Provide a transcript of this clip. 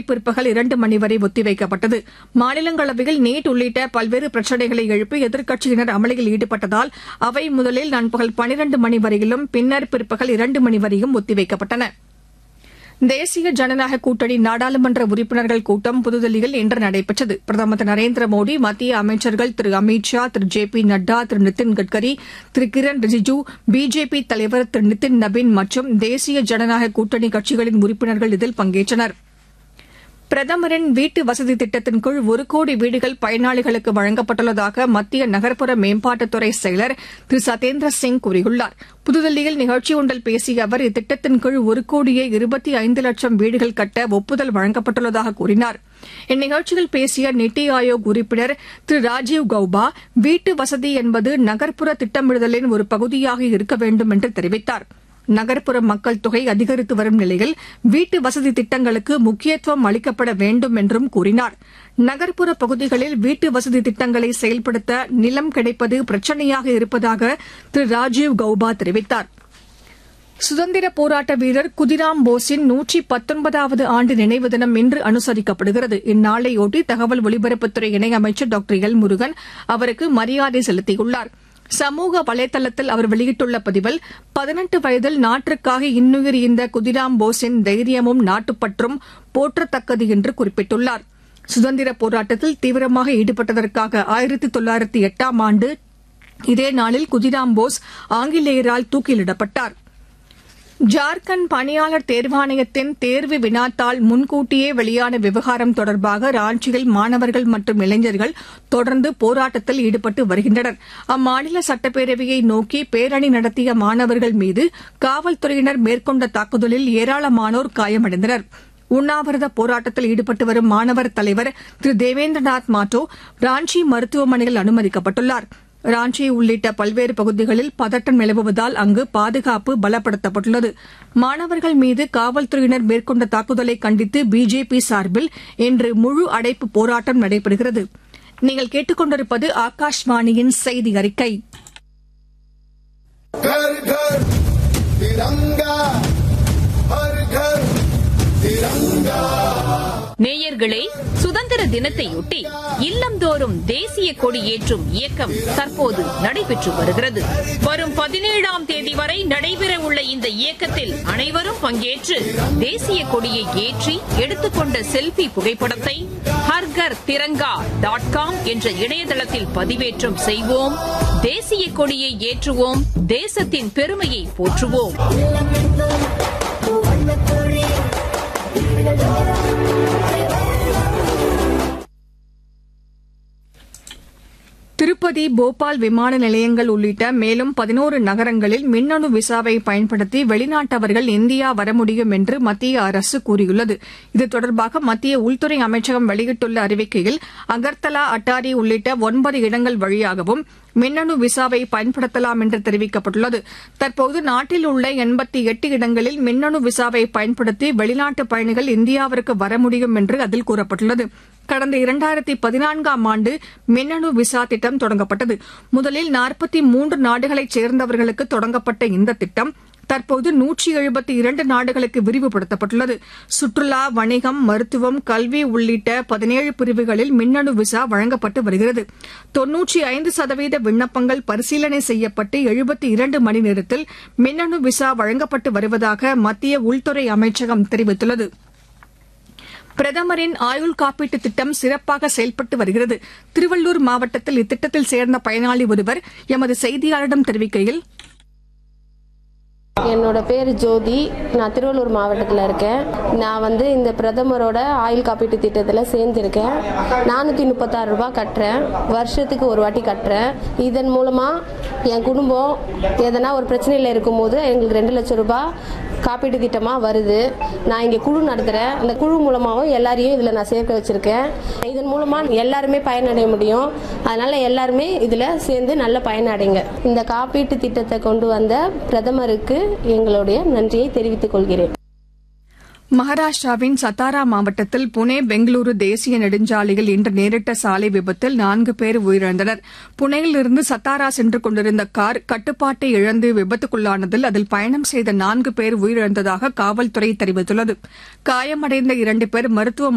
பிற்பகல் இரண்டு மணி வரை ஒத்திவைக்கப்பட்டது மாநிலங்களவையில் நீட் உள்ளிட்ட பல்வேறு பிரச்சினைகளை எழுப்பி எதிர்க்கட்சியினர் அமளியில் ஈடுபட்டதால் அவை முதலில் நண்பகல் பனிரண்டு மணி வரையிலும் பின்னர் பிற்பகல் இரண்டு மணி வரையும் ஒத்திவைக்கப்பட்டன தேசிய ஜனநாயக கூட்டணி நாடாளுமன்ற உறுப்பினர்கள் கூட்டம் புதுதில்லியில் இன்று நடைபெற்றது பிரதமர் திரு நரேந்திர மோடி மத்திய அமைச்சர்கள் திரு அமித் ஷா திரு ஜே பி நட்டா திரு நிதின் கட்கரி திரு கிரண் ரிஜிஜு பிஜேபி தலைவர் திரு நிதின் நபீன் மற்றும் தேசிய ஜனநாயக கூட்டணி கட்சிகளின் உறுப்பினர்கள் இதில் பங்கேற்றனா் பிரதமரின் வீட்டு வசதி திட்டத்தின் கீழ் ஒரு கோடி வீடுகள் பயனாளிகளுக்கு வழங்கப்பட்டுள்ளதாக மத்திய நகர்ப்புற மேம்பாட்டுத்துறை செயலர் திரு சதேந்திர சிங் கூறியுள்ளார் புதுதில்லியில் நிகழ்ச்சி ஒன்றில் பேசிய அவர் இத்திட்டத்தின் கீழ் ஒரு கோடியே இருபத்தி ஐந்து லட்சம் வீடுகள் கட்ட ஒப்புதல் வழங்கப்பட்டுள்ளதாக கூறினார் இந்நிகழ்ச்சியில் பேசிய நித்தி ஆயோக் உறுப்பினர் திரு ராஜீவ் கௌபா வீட்டு வசதி என்பது நகர்ப்புற திட்டமிடுதலின் ஒரு பகுதியாக இருக்க வேண்டும் என்று தெரிவித்தாா் நகர்ப்புற மக்கள் தொகை அதிகரித்து வரும் நிலையில் வீட்டு வசதி திட்டங்களுக்கு முக்கியத்துவம் அளிக்கப்பட வேண்டும் என்றும் கூறினார் நகர்ப்புற பகுதிகளில் வீட்டு வசதி திட்டங்களை செயல்படுத்த நிலம் கிடைப்பது பிரச்சினையாக இருப்பதாக திரு ராஜீவ் கௌபா தெரிவித்தார் சுதந்திர போராட்ட வீரர் குதிராம் போஸின் நூற்றி பத்தொன்பதாவது ஆண்டு நினைவு தினம் இன்று அனுசரிக்கப்படுகிறது இந்நாளையொட்டி தகவல் ஒலிபரப்புத்துறை இணையமைச்சர் டாக்டர் எல் முருகன் அவருக்கு மரியாதை செலுத்தியுள்ளாா் சமூக வலைதளத்தில் அவர் வெளியிட்டுள்ள பதிவில் பதினெட்டு வயதில் நாட்டிற்காக இன்னுயிர் ஈந்த குதிராம் போஸின் தைரியமும் நாட்டுப்பற்றும் போற்றத்தக்கது என்று குறிப்பிட்டுள்ளார் சுதந்திர போராட்டத்தில் தீவிரமாக ஈடுபட்டதற்காக ஆயிரத்தி தொள்ளாயிரத்தி எட்டாம் ஆண்டு இதே நாளில் குதிராம் போஸ் ஆங்கிலேயரால் தூக்கிலிடப்பட்டார் ஜார்க்கண்ட் பணியாளர் தேர்வாணையத்தின் தேர்வு வினாத்தாள் முன்கூட்டியே வெளியான விவகாரம் தொடர்பாக ராஞ்சியில் மாணவர்கள் மற்றும் இளைஞர்கள் தொடர்ந்து போராட்டத்தில் ஈடுபட்டு வருகின்றனர் அம்மாநில சட்டப்பேரவையை நோக்கி பேரணி நடத்திய மாணவர்கள் மீது காவல்துறையினர் மேற்கொண்ட தாக்குதலில் ஏராளமானோர் காயமடைந்தனர் உண்ணாவிரத போராட்டத்தில் ஈடுபட்டு வரும் மாணவர் தலைவர் திரு தேவேந்திரநாத் மாட்டோ ராஞ்சி மருத்துவமனையில் அனுமதிக்கப்பட்டுள்ளாா் ராஞ்சி உள்ளிட்ட பல்வேறு பகுதிகளில் பதட்டம் நிலவுவதால் அங்கு பாதுகாப்பு பலப்படுத்தப்பட்டுள்ளது மாணவர்கள் மீது காவல்துறையினர் மேற்கொண்ட தாக்குதலை கண்டித்து பிஜேபி சார்பில் இன்று முழு அடைப்பு போராட்டம் நடைபெறுகிறது நீங்கள் கேட்டுக்கொண்டிருப்பது ஆகாஷ்வாணியின் செய்தி அறிக்கை घर घर तिरंगा हर घर तिरंगा நேயர்களே சுதந்திர தினத்தையொட்டி இல்லந்தோறும் தேசிய கொடி ஏற்றும் இயக்கம் தற்போது நடைபெற்று வருகிறது வரும் பதினேழாம் தேதி வரை நடைபெற உள்ள இந்த இயக்கத்தில் அனைவரும் பங்கேற்று தேசிய கொடியை ஏற்றி எடுத்துக்கொண்ட செல்பி புகைப்படத்தை ஹர்கர் திரங்கா டாட் காம் என்ற இணையதளத்தில் பதிவேற்றம் செய்வோம் தேசிய கொடியை ஏற்றுவோம் தேசத்தின் பெருமையை போற்றுவோம் திருப்பதி போபால் விமான நிலையங்கள் உள்ளிட்ட மேலும் பதினோரு நகரங்களில் மின்னணு விசாவை பயன்படுத்தி வெளிநாட்டவர்கள் இந்தியா வர முடியும் என்று மத்திய அரசு கூறியுள்ளது இது தொடர்பாக மத்திய உள்துறை அமைச்சகம் வெளியிட்டுள்ள அறிவிக்கையில் அகர்தலா அட்டாரி உள்ளிட்ட ஒன்பது இடங்கள் வழியாகவும் மின்னணு விசாவை பயன்படுத்தலாம் என்று தெரிவிக்கப்பட்டுள்ளது தற்போது நாட்டில் உள்ள எண்பத்தி எட்டு இடங்களில் மின்னணு விசாவை பயன்படுத்தி வெளிநாட்டு பயணிகள் இந்தியாவிற்கு வர முடியும் என்று அதில் கூறப்பட்டுள்ளது கடந்த இரண்டாயிரத்தி பதினான்காம் ஆண்டு மின்னணு விசா திட்டம் தொடங்கப்பட்டது முதலில் நாற்பத்தி மூன்று நாடுகளைச் சேர்ந்தவர்களுக்கு தொடங்கப்பட்ட இந்த திட்டம் தற்போது நூற்றி எழுபத்தி இரண்டு நாடுகளுக்கு விரிவுபடுத்தப்பட்டுள்ளது சுற்றுலா வணிகம் மருத்துவம் கல்வி உள்ளிட்ட பதினேழு பிரிவுகளில் மின்னணு விசா வழங்கப்பட்டு வருகிறது தொன்னூற்றி ஐந்து சதவீத விண்ணப்பங்கள் பரிசீலனை செய்யப்பட்டு எழுபத்தி இரண்டு மணி நேரத்தில் மின்னணு விசா வழங்கப்பட்டு வருவதாக மத்திய உள்துறை அமைச்சகம் தெரிவித்துள்ளது பிரதமரின் ஆயுள் காப்பீட்டு திட்டம் சிறப்பாக செயல்பட்டு வருகிறது திருவள்ளூர் மாவட்டத்தில் இத்திட்டத்தில் சேர்ந்த பயனாளி ஒருவர் எமது செய்தியாளரிடம் தெரிவிக்கையில் என்னோட பேர் ஜோதி நான் திருவள்ளூர் மாவட்டத்தில் இருக்கேன் நான் வந்து இந்த பிரதமரோட ஆயுள் காப்பீட்டு திட்டத்தில் சேர்ந்துருக்கேன் நானூற்றி முப்பத்தாறு ரூபாய் கட்டுறேன் வருஷத்துக்கு ஒரு வாட்டி கட்டுறேன் இதன் மூலமாக என் குடும்பம் எதனா ஒரு பிரச்சனையில் இருக்கும்போது எங்களுக்கு ரெண்டு லட்சம் ரூபாய் காப்பீட்டு திட்டமாக வருது நான் இங்கே குழு நடத்துகிறேன் அந்த குழு மூலமாகவும் எல்லாரையும் இதில் நான் சேர்க்க வச்சுருக்கேன் இதன் மூலமாக எல்லாருமே பயனடைய முடியும் அதனால் எல்லாருமே இதில் சேர்ந்து நல்ல பயனடைங்க இந்த காப்பீட்டு திட்டத்தை கொண்டு வந்த பிரதமருக்கு எங்களுடைய நன்றியை தெரிவித்துக் கொள்கிறேன் மகாராஷ்டிராவின் சத்தாரா மாவட்டத்தில் புனே பெங்களூரு தேசிய நெடுஞ்சாலையில் இன்று நேரிட்ட சாலை விபத்தில் நான்கு பேர் உயிரிழந்தனர் புனேயிலிருந்து சத்தாரா சென்று கொண்டிருந்த கார் கட்டுப்பாட்டை இழந்து விபத்துக்குள்ளானதில் அதில் பயணம் செய்த நான்கு பேர் உயிரிழந்ததாக காவல்துறை தெரிவித்துள்ளது காயமடைந்த இரண்டு பேர் மருத்துவ